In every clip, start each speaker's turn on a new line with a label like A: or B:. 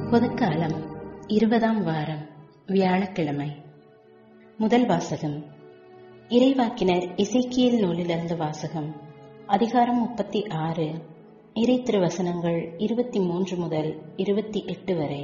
A: பொதுக்காலம் இருபதாம் வாரம் வியாழக்கிழமை முதல் வாசகம் இறைவாக்கினர் இசைக்கியல் நூலிலிருந்து வாசகம் அதிகாரம் முப்பத்தி ஆறு இறை திருவசனங்கள் இருபத்தி மூன்று முதல் இருபத்தி எட்டு வரை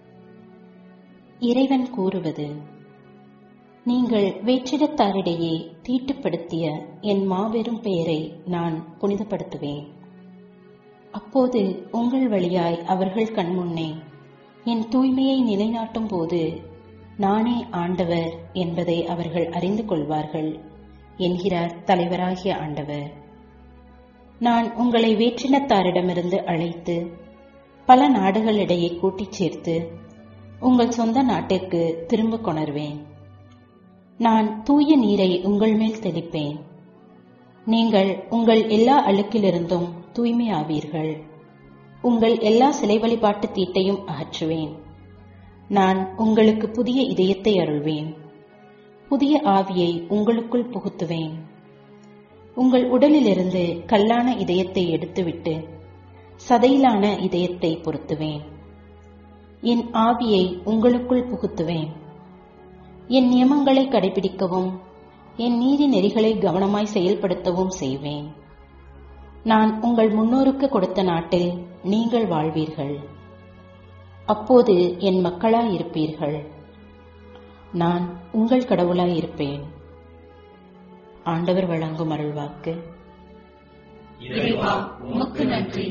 A: இறைவன் கூறுவது நீங்கள் வேற்றிடத்தாரிடையே தீட்டுப்படுத்திய என் மாபெரும் பெயரை நான் புனிதப்படுத்துவேன் அப்போது உங்கள் வழியாய் அவர்கள் கண்முன்னே என் தூய்மையை நிலைநாட்டும் போது நானே ஆண்டவர் என்பதை அவர்கள் அறிந்து கொள்வார்கள் என்கிறார் தலைவராகிய ஆண்டவர் நான் உங்களை வேற்றினத்தாரிடமிருந்து அழைத்து பல நாடுகளிடையே கூட்டிச் சேர்த்து உங்கள் சொந்த நாட்டிற்கு திரும்ப கொணர்வேன் நான் தூய நீரை உங்கள் மேல் தெளிப்பேன் நீங்கள் உங்கள் எல்லா அழுக்கிலிருந்தும் தூய்மையாவீர்கள் உங்கள் எல்லா சிலை வழிபாட்டு தீட்டையும் அகற்றுவேன் நான் உங்களுக்கு புதிய இதயத்தை அருள்வேன் புதிய ஆவியை உங்களுக்குள் புகுத்துவேன் உங்கள் உடலிலிருந்து கல்லான இதயத்தை எடுத்துவிட்டு சதையிலான இதயத்தை பொருத்துவேன் என் ஆவியை உங்களுக்குள் புகுத்துவேன் என் நியமங்களை கடைபிடிக்கவும் என் நீதி நெறிகளை கவனமாய் செயல்படுத்தவும் செய்வேன் நான் உங்கள் முன்னோருக்கு கொடுத்த நாட்டில் நீங்கள் வாழ்வீர்கள் அப்போது என் மக்களாயிருப்பீர்கள் நான் உங்கள் கடவுளாயிருப்பேன் ஆண்டவர் வழங்கும் அருள்வாக்கு
B: இறைவா உமக்கு நன்றி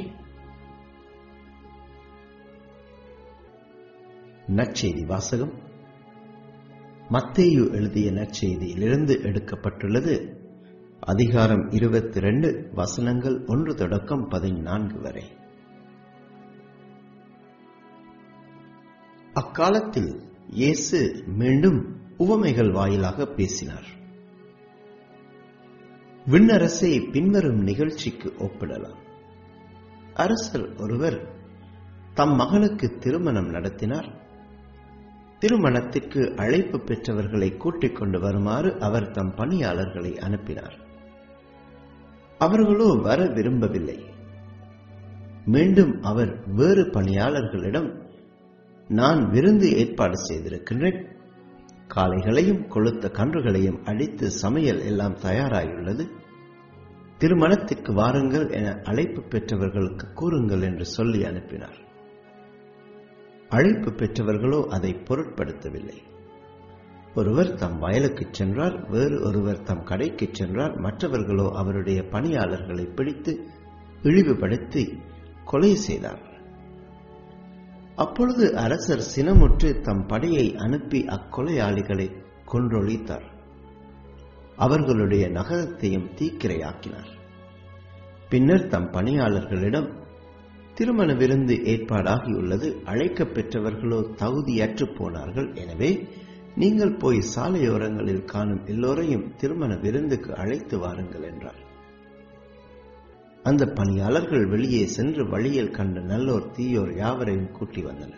C: நற்செய்தி வாசகம் மத்தேயு எழுதிய நற்செய்தியிலிருந்து எடுக்கப்பட்டுள்ளது அதிகாரம் இருபத்தி ரெண்டு வசனங்கள் ஒன்று தொடக்கம் பதினான்கு வரை அக்காலத்தில் இயேசு மீண்டும் உவமைகள் வாயிலாக பேசினார் விண்ணரசை பின்வரும் நிகழ்ச்சிக்கு ஒப்பிடலாம் அரசர் ஒருவர் தம் மகனுக்கு திருமணம் நடத்தினார் திருமணத்திற்கு அழைப்பு பெற்றவர்களை கூட்டிக் கொண்டு வருமாறு அவர் தம் பணியாளர்களை அனுப்பினார் அவர்களோ வர விரும்பவில்லை மீண்டும் அவர் வேறு பணியாளர்களிடம் நான் விருந்து ஏற்பாடு செய்திருக்கின்றேன் காளைகளையும் கொளுத்த கன்றுகளையும் அடித்து சமையல் எல்லாம் தயாராயுள்ளது திருமணத்திற்கு வாருங்கள் என அழைப்பு பெற்றவர்களுக்கு கூறுங்கள் என்று சொல்லி அனுப்பினார் அழைப்பு பெற்றவர்களோ அதை பொருட்படுத்தவில்லை ஒருவர் தம் வயலுக்குச் சென்றார் வேறு ஒருவர் தம் கடைக்குச் சென்றார் மற்றவர்களோ அவருடைய பணியாளர்களை பிடித்து இழிவுபடுத்தி கொலை செய்தார் அப்பொழுது அரசர் சினமுற்று தம் படையை அனுப்பி அக்கொலையாளிகளை கொன்றொழித்தார் அவர்களுடைய நகரத்தையும் தீக்கிரையாக்கினார் பின்னர் தம் பணியாளர்களிடம் திருமண விருந்து ஏற்பாடாகியுள்ளது அழைக்கப் பெற்றவர்களோ தகுதியற்று போனார்கள் எனவே நீங்கள் போய் சாலையோரங்களில் காணும் எல்லோரையும் திருமண விருந்துக்கு அழைத்து வாருங்கள் என்றார் அந்த பணியாளர்கள் வெளியே சென்று வழியில் கண்ட நல்லோர் தீயோர் யாவரையும் கூட்டி வந்தனர்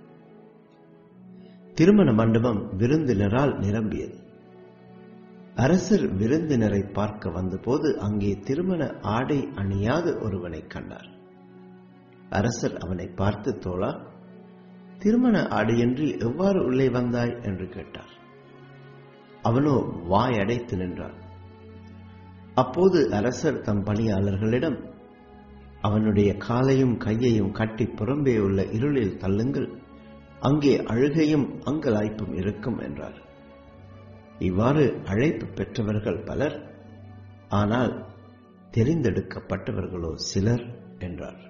C: திருமண மண்டபம் விருந்தினரால் நிரம்பியது அரசர் விருந்தினரை பார்க்க வந்தபோது அங்கே திருமண ஆடை அணியாத ஒருவனை கண்டார் அரசர் அவனை பார்த்து தோழா திருமண ஆடையின்றி எவ்வாறு உள்ளே வந்தாய் என்று கேட்டார் அவனோ வாய் அடைத்து நின்றான் அப்போது அரசர் தம் பணியாளர்களிடம் அவனுடைய காலையும் கையையும் கட்டி புறம்பே உள்ள இருளில் தள்ளுங்கள் அங்கே அழுகையும் அங்கலாய்ப்பும் இருக்கும் என்றார் இவ்வாறு அழைப்பு பெற்றவர்கள் பலர் ஆனால் தெரிந்தெடுக்கப்பட்டவர்களோ சிலர் என்றார்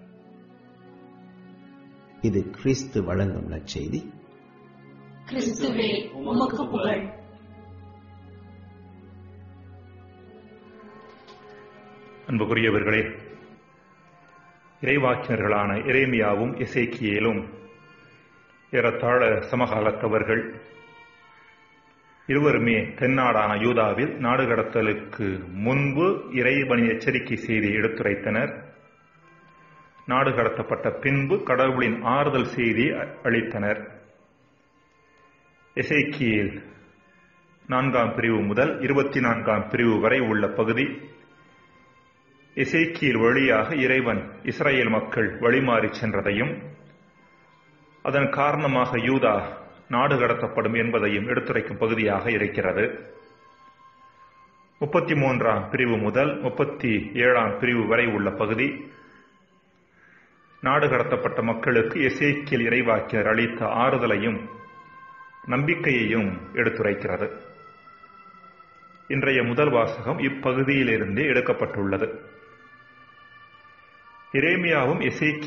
C: இது கிறிஸ்து வழங்கும் நற்செய்தி
B: கிறிஸ்துவே உமக்கு புகழ்
D: அன்புக்குரியவர்களே இறைவாக்கினர்களான எரேமியாவும் இசைக்கியேலும் ஏறத்தாழ சமகாலத்தவர்கள் இருவருமே தென்னாடான யூதாவில் நாடு கடத்தலுக்கு முன்பு இறைவனி எச்சரிக்கை செய்தி எடுத்துரைத்தனர் நாடு கடத்தப்பட்ட பின்பு கடவுளின் ஆறுதல் செய்தி அளித்தனர் எசேக்கியேல் நான்காம் பிரிவு முதல் இருபத்தி நான்காம் பிரிவு வரை உள்ள பகுதி எசேக்கியல் வழியாக இறைவன் இஸ்ரேல் மக்கள் வழிமாறி சென்றதையும் அதன் காரணமாக யூதா நாடு கடத்தப்படும் என்பதையும் எடுத்துரைக்கும் பகுதியாக இருக்கிறது முப்பத்தி மூன்றாம் பிரிவு முதல் முப்பத்தி ஏழாம் பிரிவு வரை உள்ள பகுதி நாடு கடத்தப்பட்ட மக்களுக்கு எசேக்கியல் இறைவாக்கியர் அளித்த ஆறுதலையும் நம்பிக்கையையும் எடுத்துரைக்கிறது இன்றைய முதல் வாசகம் இப்பகுதியிலிருந்தே எடுக்கப்பட்டுள்ளது இரேமியாவும்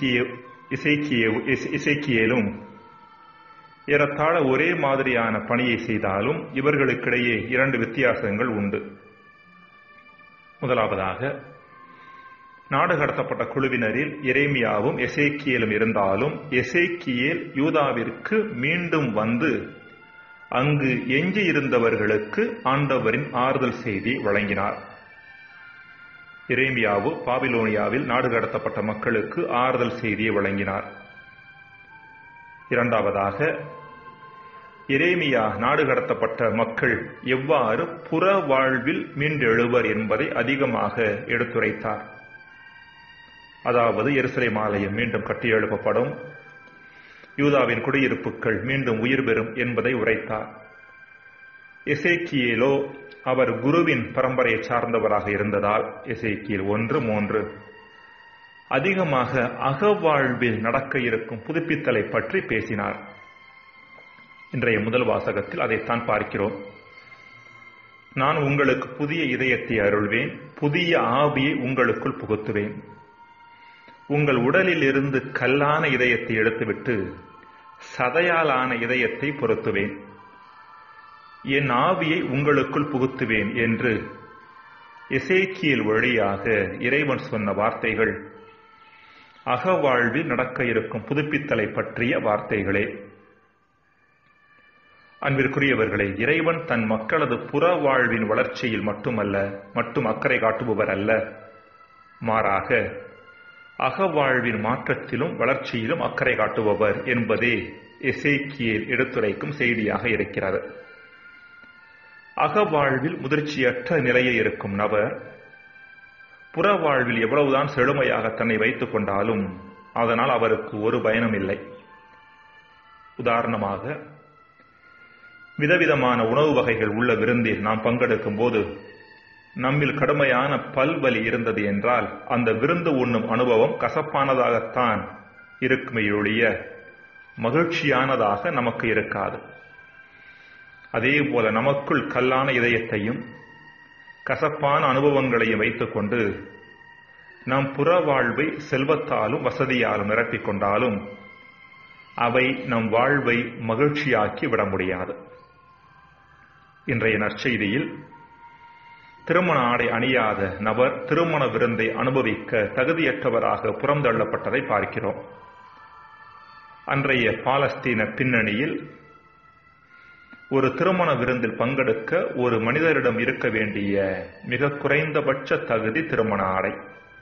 D: இசைக்கியேலும் ஏறத்தாழ ஒரே மாதிரியான பணியை செய்தாலும் இவர்களுக்கிடையே இரண்டு வித்தியாசங்கள் உண்டு முதலாவதாக நாடு கடத்தப்பட்ட குழுவினரில் எரேமியாவும் எசேக்கியலும் இருந்தாலும் எசேக்கியேல் யூதாவிற்கு மீண்டும் வந்து அங்கு எஞ்சி இருந்தவர்களுக்கு ஆண்டவரின் ஆறுதல் செய்தி வழங்கினார் இரேமியாவு பாபிலோனியாவில் நாடு கடத்தப்பட்ட மக்களுக்கு ஆறுதல் செய்தியை வழங்கினார் இரண்டாவதாக எரேமியா நாடு கடத்தப்பட்ட மக்கள் எவ்வாறு புற வாழ்வில் மீண்டெழுவர் என்பதை அதிகமாக எடுத்துரைத்தார் அதாவது எருசலேம் ஆலயம் மீண்டும் கட்டியெழுப்பப்படும் யூதாவின் குடியிருப்புகள் மீண்டும் உயிர் பெறும் என்பதை உரைத்தார் எசேக்கியேலோ அவர் குருவின் பரம்பரையை சார்ந்தவராக இருந்ததால் எசேக்கியல் ஒன்று மூன்று அதிகமாக அகவாழ்வில் நடக்க இருக்கும் புதுப்பித்தலை பற்றி பேசினார் இன்றைய முதல் வாசகத்தில் அதைத்தான் பார்க்கிறோம் நான் உங்களுக்கு புதிய இதயத்தை அருள்வேன் புதிய ஆவியை உங்களுக்குள் புகுத்துவேன் உங்கள் உடலில் இருந்து கல்லான இதயத்தை எடுத்துவிட்டு சதையாலான இதயத்தை பொருத்துவேன் என் ஆவியை உங்களுக்குள் புகுத்துவேன் என்று எசேக்கியல் வழியாக இறைவன் சொன்ன வார்த்தைகள் அகவாழ்வில் நடக்க இருக்கும் புதுப்பித்தலை பற்றிய வார்த்தைகளே அன்பிற்குரியவர்களே இறைவன் தன் மக்களது புற வாழ்வின் வளர்ச்சியில் மட்டுமல்ல மட்டும் அக்கறை காட்டுபவர் அல்ல மாறாக அகவாழ்வின் மாற்றத்திலும் வளர்ச்சியிலும் அக்கறை காட்டுபவர் என்பதே எசேக்கியல் எடுத்துரைக்கும் செய்தியாக இருக்கிறது அகவாழ்வில் முதிர்ச்சியற்ற நிலையில் இருக்கும் நபர் புற வாழ்வில் எவ்வளவுதான் செழுமையாக தன்னை வைத்துக் கொண்டாலும் அதனால் அவருக்கு ஒரு பயனும் இல்லை உதாரணமாக விதவிதமான உணவு வகைகள் உள்ள விருந்தில் நாம் பங்கெடுக்கும் போது நம்மில் கடுமையான பல்வலி இருந்தது என்றால் அந்த விருந்து உண்ணும் அனுபவம் கசப்பானதாகத்தான் இருக்குமே ஒழிய மகிழ்ச்சியானதாக நமக்கு இருக்காது அதே போல நமக்குள் கல்லான இதயத்தையும் கசப்பான அனுபவங்களையும் வைத்துக்கொண்டு நம் புற வாழ்வை செல்வத்தாலும் வசதியாலும் நிரப்பிக் கொண்டாலும் அவை நம் வாழ்வை மகிழ்ச்சியாக்கி விட முடியாது இன்றைய நற்செய்தியில் திருமண ஆடை அணியாத நபர் திருமண விருந்தை அனுபவிக்க தகுதியற்றவராக புறந்தள்ளப்பட்டதை பார்க்கிறோம் அன்றைய பாலஸ்தீன பின்னணியில் ஒரு திருமண விருந்தில் பங்கெடுக்க ஒரு மனிதரிடம் இருக்க வேண்டிய மிக குறைந்தபட்ச தகுதி திருமண ஆடை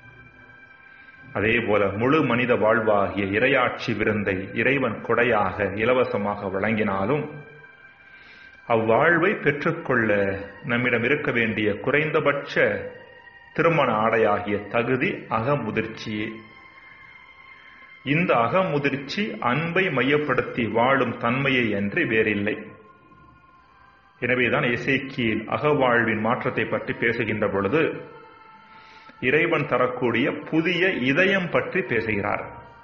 D: அதேபோல முழு மனித வாழ்வாகிய இரையாட்சி விருந்தை இறைவன் கொடையாக இலவசமாக வழங்கினாலும் அவ்வாழ்வை பெற்றுக்கொள்ள நம்மிடம் இருக்க வேண்டிய குறைந்தபட்ச திருமண ஆடையாகிய தகுதி அகமுதிர்ச்சியே இந்த அகமுதிர்ச்சி அன்பை மையப்படுத்தி வாழும் தன்மையை அன்றி வேறில்லை எனவேதான் இசைக்கியில் அகவாழ்வின் மாற்றத்தை பற்றி பேசுகின்ற பொழுது இறைவன் தரக்கூடிய புதிய இதயம் பற்றி பேசுகிறார்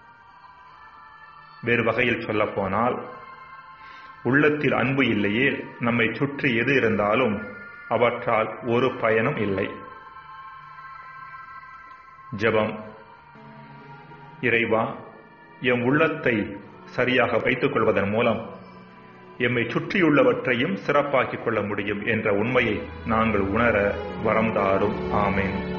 D: வேறு வகையில் சொல்ல போனால் உள்ளத்தில் அன்பு இல்லையே நம்மை சுற்றி எது இருந்தாலும் அவற்றால் ஒரு பயனும் இல்லை ஜபம் இறைவா எம் உள்ளத்தை சரியாக வைத்துக் கொள்வதன் மூலம் எம்மை சுற்றியுள்ளவற்றையும் சிறப்பாக்கிக் கொள்ள முடியும் என்ற உண்மையை நாங்கள் உணர வரம் தாரும் ஆமேன்